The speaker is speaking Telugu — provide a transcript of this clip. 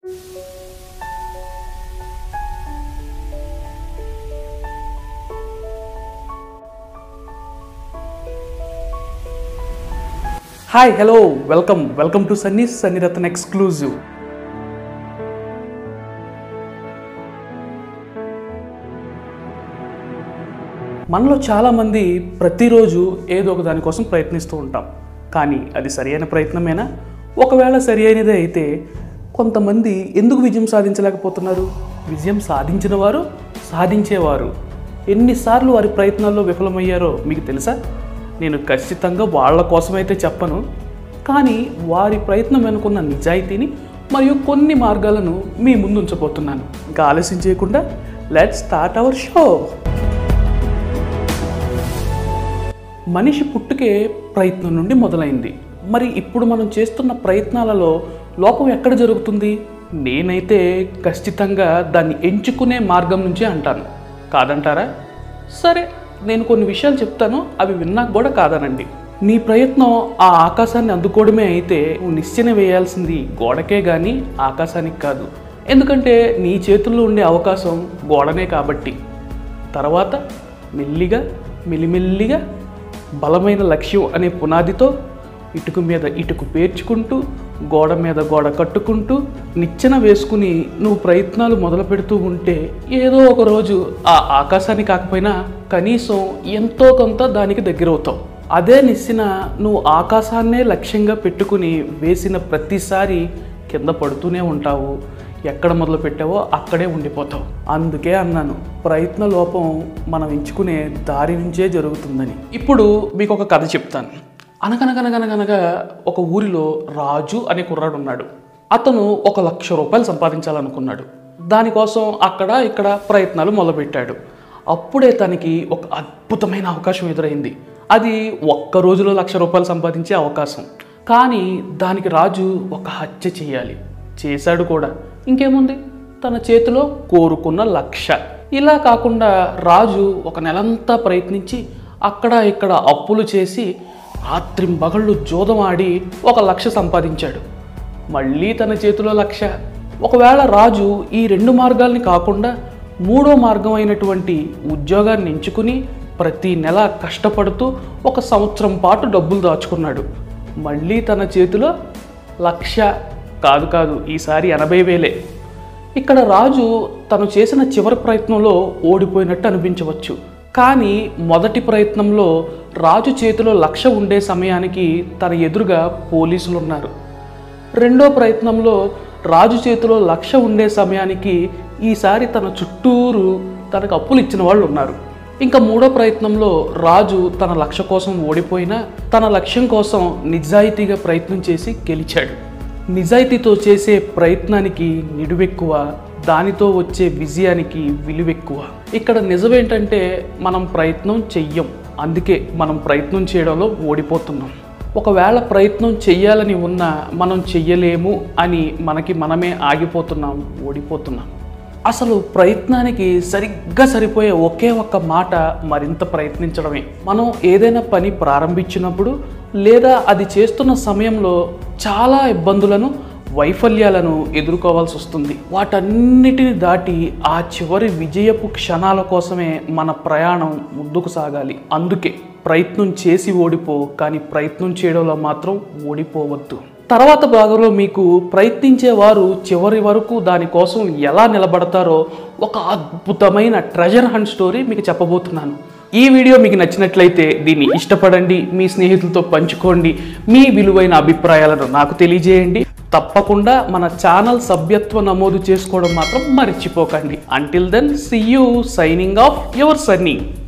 hi hello welcome welcome to Sunny Sunnyratna exclusive మనలో చాలామంది ప్రతిరోజు ఏదో ఒక దానికోసం ప్రయత్నిస్తూ ఉంటాం కానీ అది సరైన ప్రయత్నమేనా ఒకవేళ సరి అయినదే అయితే కొంతమంది ఎందుకు విజయం సాధించలేకపోతున్నారు విజయం సాధించిన వారు సాధించేవారు ఎన్నిసార్లు వారి ప్రయత్నాల్లో విఫలమయ్యారో మీకు తెలుసా నేను ఖచ్చితంగా వాళ్ళ కోసమైతే చెప్పను కానీ వారి ప్రయత్నం వెనుకున్న నిజాయితీని మరియు కొన్ని మార్గాలను మీ ముందు ఉంచబోతున్నాను ఇంకా ఆలస్యం చేయకుండా లెట్ స్టార్ట్ అవర్ షో మనిషి పుట్టుకే ప్రయత్నం నుండి మొదలైంది మరి ఇప్పుడు మనం చేస్తున్న ప్రయత్నాలలో లోపం ఎక్కడ జరుగుతుంది నేనైతే ఖచ్చితంగా దాన్ని ఎంచుకునే మార్గం నుంచే అంటాను కాదంటారా సరే నేను కొన్ని విషయాలు చెప్తాను అవి విన్నాక కూడా కాదనండి నీ ప్రయత్నం ఆ ఆకాశాన్ని అందుకోవడమే అయితే నువ్వు నిశ్చన వేయాల్సింది గోడకే కానీ ఆకాశానికి కాదు ఎందుకంటే నీ చేతుల్లో ఉండే అవకాశం గోడనే కాబట్టి తర్వాత మెల్లిగా మెల్లిమెల్లిగా బలమైన లక్ష్యం అనే పునాదితో ఇటుకు మీద ఇటుకు పేర్చుకుంటూ గోడ మీద గోడ కట్టుకుంటూ నిచ్చెన వేసుకుని నువ్వు ప్రయత్నాలు మొదలు పెడుతూ ఉంటే ఏదో ఒక రోజు ఆ ఆకాశాన్ని కాకపోయినా కనీసం ఎంతో కొంత దానికి దగ్గరవుతావు అదే నిచ్చెన నువ్వు ఆకాశాన్నే లక్ష్యంగా పెట్టుకుని వేసిన ప్రతిసారి కింద పడుతూనే ఉంటావు ఎక్కడ మొదలు పెట్టావో అక్కడే ఉండిపోతావు అందుకే అన్నాను ప్రయత్న లోపం మనం ఎంచుకునే దారి నుంచే జరుగుతుందని ఇప్పుడు మీకు ఒక కథ చెప్తాను అనగనగనగనగనగా ఒక ఊరిలో రాజు అనే కుర్రాడు ఉన్నాడు అతను ఒక లక్ష రూపాయలు సంపాదించాలనుకున్నాడు దానికోసం అక్కడ ఇక్కడ ప్రయత్నాలు మొదలుపెట్టాడు అప్పుడే తనకి ఒక అద్భుతమైన అవకాశం ఎదురైంది అది ఒక్క రోజులో లక్ష రూపాయలు సంపాదించే అవకాశం కానీ దానికి రాజు ఒక హత్య చేయాలి చేశాడు కూడా ఇంకేముంది తన చేతిలో కోరుకున్న లక్ష ఇలా కాకుండా రాజు ఒక నెలంతా ప్రయత్నించి అక్కడ ఇక్కడ అప్పులు చేసి రాత్రింబగళ్ళు జోదం ఆడి ఒక లక్ష సంపాదించాడు మళ్ళీ తన చేతిలో లక్ష ఒకవేళ రాజు ఈ రెండు మార్గాల్ని కాకుండా మూడో మార్గం అయినటువంటి ఉద్యోగాన్ని ఎంచుకుని ప్రతి నెల కష్టపడుతూ ఒక సంవత్సరం పాటు డబ్బులు దాచుకున్నాడు మళ్ళీ తన చేతిలో లక్ష కాదు కాదు ఈసారి ఎనభై వేలే ఇక్కడ రాజు తను చేసిన చివరి ప్రయత్నంలో ఓడిపోయినట్టు అనిపించవచ్చు కానీ మొదటి ప్రయత్నంలో రాజు చేతిలో లక్ష ఉండే సమయానికి తన ఎదురుగా పోలీసులు ఉన్నారు రెండో ప్రయత్నంలో రాజు చేతిలో లక్ష ఉండే సమయానికి ఈసారి తన చుట్టూరు తనకు అప్పులు ఇచ్చిన వాళ్ళు ఉన్నారు ఇంకా మూడో ప్రయత్నంలో రాజు తన లక్ష కోసం ఓడిపోయినా తన లక్ష్యం కోసం నిజాయితీగా ప్రయత్నం చేసి గెలిచాడు నిజాయితీతో చేసే ప్రయత్నానికి నిడువెక్కువ దానితో వచ్చే విజయానికి విలువెక్కువ ఇక్కడ నిజమేంటంటే మనం ప్రయత్నం చెయ్యం అందుకే మనం ప్రయత్నం చేయడంలో ఓడిపోతున్నాం ఒకవేళ ప్రయత్నం చెయ్యాలని ఉన్నా మనం చెయ్యలేము అని మనకి మనమే ఆగిపోతున్నాం ఓడిపోతున్నాం అసలు ప్రయత్నానికి సరిగ్గా సరిపోయే ఒకే ఒక్క మాట మరింత ప్రయత్నించడమే మనం ఏదైనా పని ప్రారంభించినప్పుడు లేదా అది చేస్తున్న సమయంలో చాలా ఇబ్బందులను వైఫల్యాలను ఎదుర్కోవాల్సి వస్తుంది వాటన్నిటిని దాటి ఆ చివరి విజయపు క్షణాల కోసమే మన ప్రయాణం ముందుకు సాగాలి అందుకే ప్రయత్నం చేసి ఓడిపో కానీ ప్రయత్నం చేయడంలో మాత్రం ఓడిపోవద్దు తర్వాత భాగంలో మీకు ప్రయత్నించే వారు చివరి వరకు దానికోసం ఎలా నిలబడతారో ఒక అద్భుతమైన ట్రెజర్ హంట్ స్టోరీ మీకు చెప్పబోతున్నాను ఈ వీడియో మీకు నచ్చినట్లయితే దీన్ని ఇష్టపడండి మీ స్నేహితులతో పంచుకోండి మీ విలువైన అభిప్రాయాలను నాకు తెలియజేయండి తప్పకుండా మన ఛానల్ సభ్యత్వ నమోదు చేసుకోవడం మాత్రం మర్చిపోకండి until then see you signing off your Sunny